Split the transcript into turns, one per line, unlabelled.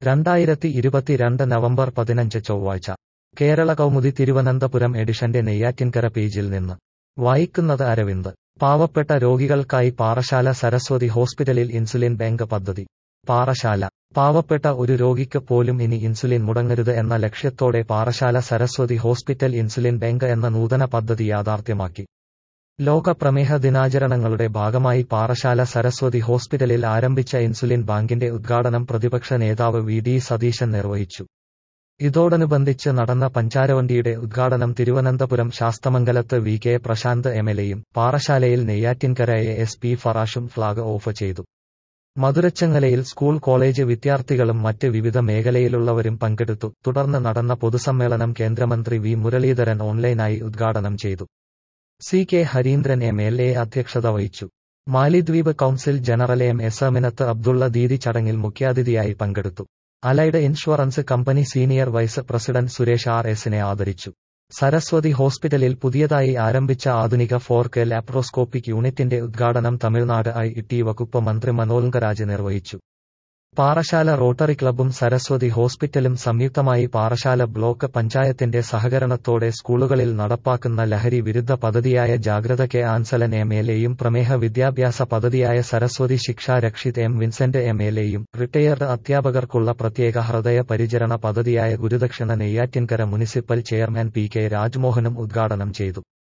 രണ്ടായിരത്തി ഇരുപത്തിരണ്ട് നവംബർ പതിനഞ്ച് ചൊവ്വാഴ്ച കേരള കൗമുദി തിരുവനന്തപുരം എഡിഷന്റെ നെയ്യാറ്റിൻകര പേജിൽ നിന്ന് വായിക്കുന്നത് അരവിന്ദ് പാവപ്പെട്ട രോഗികൾക്കായി പാറശാല സരസ്വതി ഹോസ്പിറ്റലിൽ ഇൻസുലിൻ ബാങ്ക് പദ്ധതി പാറശാല പാവപ്പെട്ട ഒരു രോഗിക്ക് പോലും ഇനി ഇൻസുലിൻ മുടങ്ങരുത് എന്ന ലക്ഷ്യത്തോടെ Parassala Saraswati hospital insulin bank എന്ന നൂതന പദ്ധതി യാഥാർത്ഥ്യമാക്കി ലോക പ്രമേഹ ദിനാചരണങ്ങളുടെ ഭാഗമായി പാറശാല സരസ്വതി ഹോസ്പിറ്റലിൽ ആരംഭിച്ച ഇൻസുലിൻ ബാങ്കിന്റെ ഉദ്ഘാടനം പ്രതിപക്ഷ നേതാവ് വി ഡി സതീശൻ നിർവഹിച്ചു ഇതോടനുബന്ധിച്ച് നടന്ന പഞ്ചാരവണ്ടിയുടെ ഉദ്ഘാടനം തിരുവനന്തപുരം ശാസ്തമംഗലത്ത് വി കെ പ്രശാന്ത് എംഎൽഎയും പാറശാലയിൽ നെയ്യാറ്റിൻകര എ എസ് പി ഫറാഷും ഫ്ളാഗ് ഓഫ് ചെയ്തു മധുരച്ചങ്ങലയിൽ സ്കൂൾ കോളേജ് വിദ്യാർത്ഥികളും മറ്റ് വിവിധ മേഖലയിലുള്ളവരും പങ്കെടുത്തു തുടർന്ന് നടന്ന പൊതുസമ്മേളനം കേന്ദ്രമന്ത്രി വി മുരളീധരൻ ഓൺലൈനായി ഉദ്ഘാടനം ചെയ്തു C K Harindran M L A അധ്യക്ഷത വഹിച്ചു മാലിദ്വീപ് council general M S Aminath Abdulla Didi ചടങ്ങിൽ മുഖ്യാതിഥിയായി പങ്കെടുത്തു allied insurance company senior vice president Suresh R എസിനെ ആദരിച്ചു സരസ്വതി ഹോസ്പിറ്റലിൽ പുതിയതായി ആരംഭിച്ച ആധുനിക ഫോർ കെ ലാപ്രോസ്കോപ്പിക് യൂണിറ്റിന്റെ ഉദ്ഘാടനം തമിഴ്നാട് ഐ ടി വകുപ്പ് മന്ത്രി മനോൽങ്കരാജ് നിർവഹിച്ചു പാറശാല റോട്ടറി ക്ലബും സരസ്വതി ഹോസ്പിറ്റലും സംയുക്തമായി പാറശാല ബ്ലോക്ക് പഞ്ചായത്തിന്റെ സഹകരണത്തോടെ സ്കൂളുകളിൽ നടപ്പാക്കുന്ന ലഹരി വിരുദ്ധ പദ്ധതിയായ ജാഗ്രത കെ ആൻസലൻ എം എൽ എയും പ്രമേഹ വിദ്യാഭ്യാസ പദ്ധതിയായ Saraswati Shiksha Rakshit M Vincent M L എയും റിട്ടയർഡ് അധ്യാപകർക്കുള്ള പ്രത്യേക ഹൃദയ പരിചരണ പദ്ധതിയായ Gurudakshina Neyyattinkara municipal chairman P K രാജ്മോഹനും ഉദ്ഘാടനം ചെയ്തു